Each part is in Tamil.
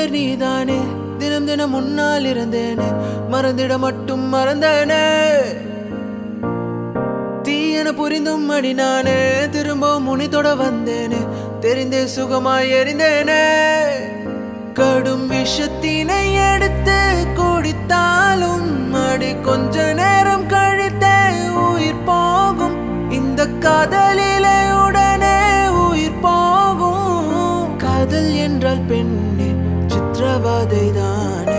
பேர் நீதானே தினம் தினம் முன்னால் இருந்தேனே மறந்திட மட்டும் மறந்தேனே தீயென புரிந்தும் அடி நானே திரும்பவும் முனித்தொட வந்தேனே தெரிந்தே சுகமாய் எரிந்தேனே கடும் விஷத்தினை எடுத்து குடித்தாலும் அடி கொஞ்ச நேரம் கழித்தே உயிர் போகும் இந்த காதலிலே உடனே உயிர் போகும் காதல் என்றால் பெண்ணே சித்திரவதை தானே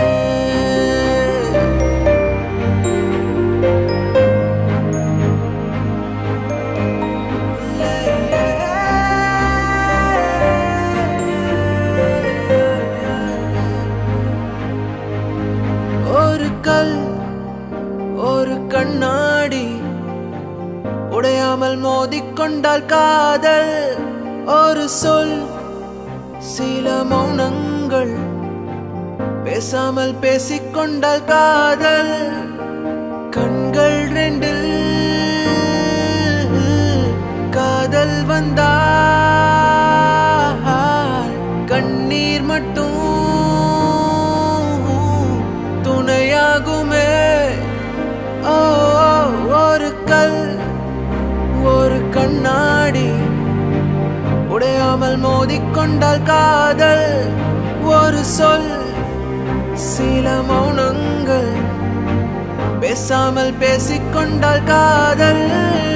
ஒரு கல் ஒரு கண்ணாடி உடையாமல் மோதிக்கொண்டால் காதல் ஒரு சொல் சில மௌனங்கள் பேசாமல் பேசிக்கொண்டால் காதல் கண்கள் ரெண்டில் காதல் வந்தால் கண்ணீர் மட்டும் துணையாகுமே ஓ ஒரு கல் ஒரு கண்ணாடி உடையாமல் மோதிக்கொண்டால் காதல் ஒரு சொல் சில மௌனங்கள் பேசாமல் பேசிக்கொண்டால் காதல்